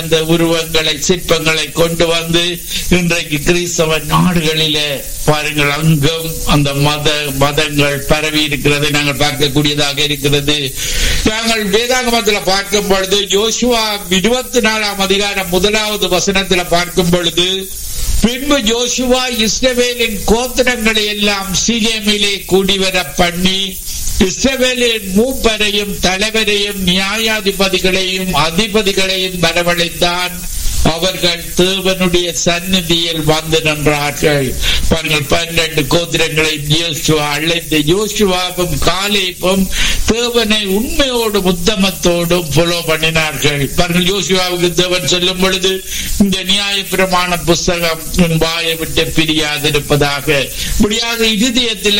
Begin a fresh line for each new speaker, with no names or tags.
அந்த உருவங்களை சிற்பங்களை கொண்டு வந்து இன்றைக்கு கிறிஸ்தவ நாடுகளிலே பாருங்கள் அங்கும் அந்த மத மதங்கள் பரவி இருக்கிறதை நாங்கள் பார்க்கக்கூடியதாக இருக்கிறது நாங்கள் வேதாகமத்தில் பார்க்கும் பொழுது யோசுவா இருபத்தி நாலாம் அதிகாரம் முதலாவது வசனத்தில் பார்க்கும் பொழுது பின்பு ஜோசுவா இஸ்ரவேலின் கோத்திரங்களை எல்லாம் சீகேமிலே கூடிவர பண்ணி இஸ்ரவேலின் மூப்பரையும் தலைவரையும் நியாயாதிபதிகளையும் அதிபதிகளையும் வரவழைத்தான் அவர்கள் தேவனுடைய சந்நிதியில் வந்து நின்றார்கள் பாருங்கள் பன்னெண்டு கோத்திரங்களை யோசுவா அழைத்து யோசுவாவும் காலேப்பும் தேவனை உண்மையோடும் உத்தமத்தோடும் புலோ பண்ணினார்கள் பாருங்கள் யோசுவாவுக்கு தேவன் சொல்லும் பொழுது இந்த நியாய பிரமாண புஸ்தகம் உன் வாயை விட்டு பிரியாதிருப்பதாக முடியாத இருதயத்தில்